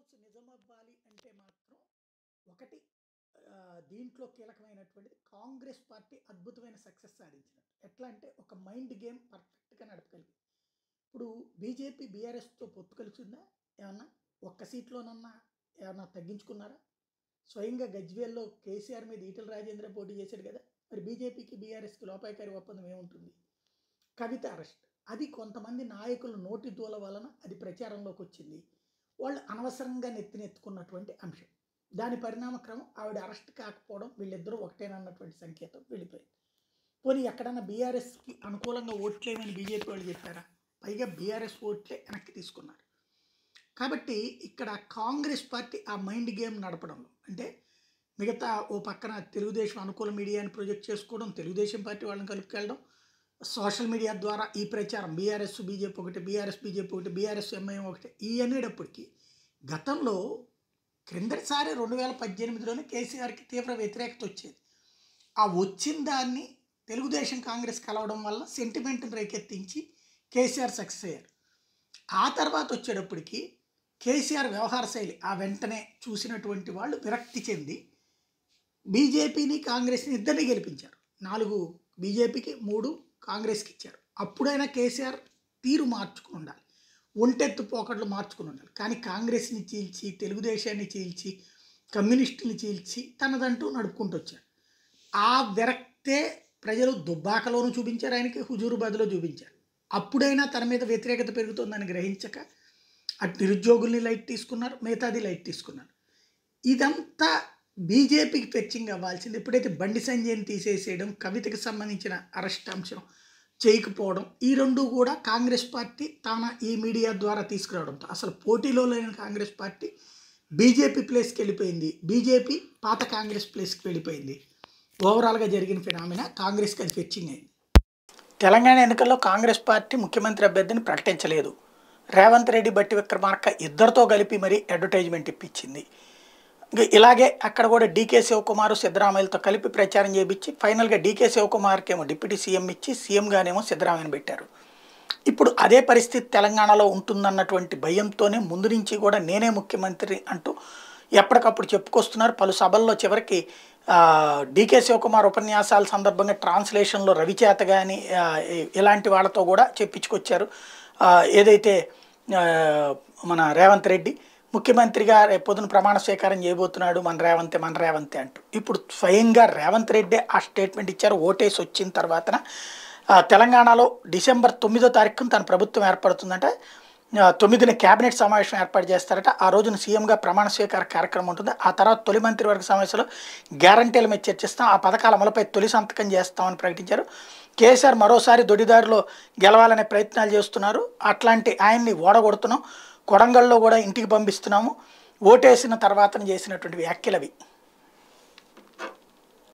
rules నిజమవ్వాలి అంటే మాత్రం ఒకటి ఆ, దీంట్లో కీలకమైనటువంటిది కాంగ్రెస్ పార్టీ అద్భుతమైన సక్సెస్ సాధించినట్టు ఎట్లా అంటే ఒక మైండ్ గేమ్ పర్ఫెక్ట్గా నడపగలిగింది ఇప్పుడు బీజేపీ బీఆర్ఎస్తో పొత్తు కలిసిందా ఏమన్నా ఒక్క సీట్లోనన్నా ఏమన్నా తగ్గించుకున్నారా స్వయంగా గజ్వేల్లో కేసీఆర్ మీద ఈటల రాజేంద్ర పోటీ చేశాడు కదా మరి బీజేపీకి బీఆర్ఎస్కి లోపాయకారి ఒప్పందం ఏముంటుంది కవిత అరెస్ట్ అది కొంతమంది నాయకుల నోటి దూల వలన అది ప్రచారంలోకి వచ్చింది వాళ్ళు అనవసరంగా నెత్తినెత్తుకున్నటువంటి అంశం దాని పరిణామక్రమం ఆవిడ అరెస్ట్ కాకపోవడం వీళ్ళిద్దరూ ఒకటేనన్నటువంటి సంకేతం వెళ్ళిపోయింది పోనీ ఎక్కడన్నా బీఆర్ఎస్కి అనుకూలంగా ఓట్లేమని బీజేపీ వాళ్ళు చెప్పారా పైగా బీఆర్ఎస్ ఓట్లే వెనక్కి తీసుకున్నారు కాబట్టి ఇక్కడ కాంగ్రెస్ పార్టీ ఆ మైండ్ గేమ్ నడపడంలో అంటే మిగతా ఓ పక్కన తెలుగుదేశం అనుకూల మీడియాని ప్రొజెక్ట్ చేసుకోవడం తెలుగుదేశం పార్టీ వాళ్ళని కలుపుకెళ్ళడం సోషల్ మీడియా ద్వారా ఈ ప్రచారం బీఆర్ఎస్ బీజేపీ ఒకటి బీఆర్ఎస్ బీజేపీ ఒకటి బీఆర్ఎస్ ఎంఐఎం ఒకటి ఈ అనేటప్పటికీ గతంలో క్రిందటిసారి రెండు వేల పద్దెనిమిదిలోనే కేసీఆర్కి తీవ్ర వ్యతిరేకత వచ్చేది ఆ వచ్చిన దాన్ని తెలుగుదేశం కాంగ్రెస్ కలవడం వల్ల సెంటిమెంట్ని రేకెత్తించి కేసీఆర్ సక్సెస్ అయ్యారు ఆ తర్వాత వచ్చేటప్పటికి కేసీఆర్ వ్యవహార శైలి ఆ వెంటనే చూసినటువంటి వాళ్ళు విరక్తి చెంది బీజేపీని కాంగ్రెస్ని ఇద్దరిని గెలిపించారు నాలుగు బీజేపీకి మూడు కాంగ్రెస్కి ఇచ్చారు అప్పుడైనా కేసీఆర్ తీరు మార్చుకుని ఉండాలి ఒంటెత్తు పోకట్లు మార్చుకుని ఉండాలి కానీ కాంగ్రెస్ని చీల్చి తెలుగుదేశాన్ని చీల్చి కమ్యూనిస్టుని చీల్చి తనదంటూ నడుపుకుంటూ వచ్చాడు ఆ విరక్తే ప్రజలు దుబ్బాకలోనూ చూపించారు ఆయనకి హుజూరుబాద్లో చూపించారు అప్పుడైనా తన మీద వ్యతిరేకత పెరుగుతుందని గ్రహించక అటు నిరుద్యోగుల్ని లైట్ తీసుకున్నారు మిగతాది లైట్ తీసుకున్నారు ఇదంతా బీజేపీకి ఫెచ్చింగ్ అవ్వాల్సింది ఎప్పుడైతే బండి సంజయ్ని తీసేసేయడం కవితకి సంబంధించిన అరెస్ట్ అంశం చేయకపోవడం ఈ రెండు కూడా కాంగ్రెస్ పార్టీ తన ఈ మీడియా ద్వారా తీసుకురావడంతో అసలు పోటీలో లేని కాంగ్రెస్ పార్టీ బీజేపీ ప్లేస్కి వెళ్ళిపోయింది బీజేపీ పాత కాంగ్రెస్ ప్లేస్కి వెళ్ళిపోయింది ఓవరాల్గా జరిగిన ఫినామినా కాంగ్రెస్కి అది ఫెచ్చింగ్ అయింది తెలంగాణ ఎన్నికల్లో కాంగ్రెస్ పార్టీ ముఖ్యమంత్రి అభ్యర్థిని ప్రకటించలేదు రేవంత్ రెడ్డి బట్టి విక్రమార్క ఇద్దరితో కలిపి మరీ అడ్వర్టైజ్మెంట్ ఇప్పించింది ఇంకా ఇలాగే అక్కడ కూడా డీకే శివకుమార్ సిద్ధరామయ్యలతో కలిపి ప్రచారం చేయించి ఫైనల్గా డీకే శివకుమార్కి ఏమో డిప్యూటీ సీఎం ఇచ్చి సీఎంగానేమో సిద్ధరామయ్యని పెట్టారు ఇప్పుడు అదే పరిస్థితి తెలంగాణలో ఉంటుందన్నటువంటి భయంతోనే ముందు నుంచి కూడా నేనే ముఖ్యమంత్రి అంటూ ఎప్పటికప్పుడు చెప్పుకొస్తున్నారు పలు సభల్లో చివరికి ఆ, డీకే శివకుమార్ ఉపన్యాసాల సందర్భంగా ట్రాన్స్లేషన్లో రవిచేత కానీ ఇలాంటి వాళ్ళతో కూడా చెప్పించుకొచ్చారు ఆ, ఏదైతే ఆ, మన రేవంత్ రెడ్డి ముఖ్యమంత్రిగా రేపు పొద్దున ప్రమాణ స్వీకారం చేయబోతున్నాడు మన రేవంతే మన రేవంతే అంటూ ఇప్పుడు స్వయంగా రేవంత్ రెడ్డి ఆ స్టేట్మెంట్ ఇచ్చారు ఓటేసి వచ్చిన తర్వాతన ఆ, తెలంగాణలో డిసెంబర్ తొమ్మిదో తారీఖున తన ప్రభుత్వం ఏర్పడుతుందంటే ఆ, తొమ్మిదిన కేబినెట్ సమావేశం ఏర్పాటు చేస్తారట ఆ రోజున సీఎంగా ప్రమాణ స్వీకార కార్యక్రమం ఉంటుంది ఆ తర్వాత తొలి మంత్రివర్గ సమావేశంలో గ్యారంటీల మీద చర్చిస్తాం ఆ పథకాల అమలుపై తొలి సంతకం చేస్తామని ప్రకటించారు కేసీఆర్ మరోసారి దొడిదారిలో గెలవాలనే ప్రయత్నాలు చేస్తున్నారు అట్లాంటి ఆయన్ని ఓడగొడుతున్నాం కొడంగల్లో కూడా ఇంటికి పంపిస్తున్నాము ఓటేసిన తర్వాత చేసినటువంటి వ్యాఖ్యలు అవి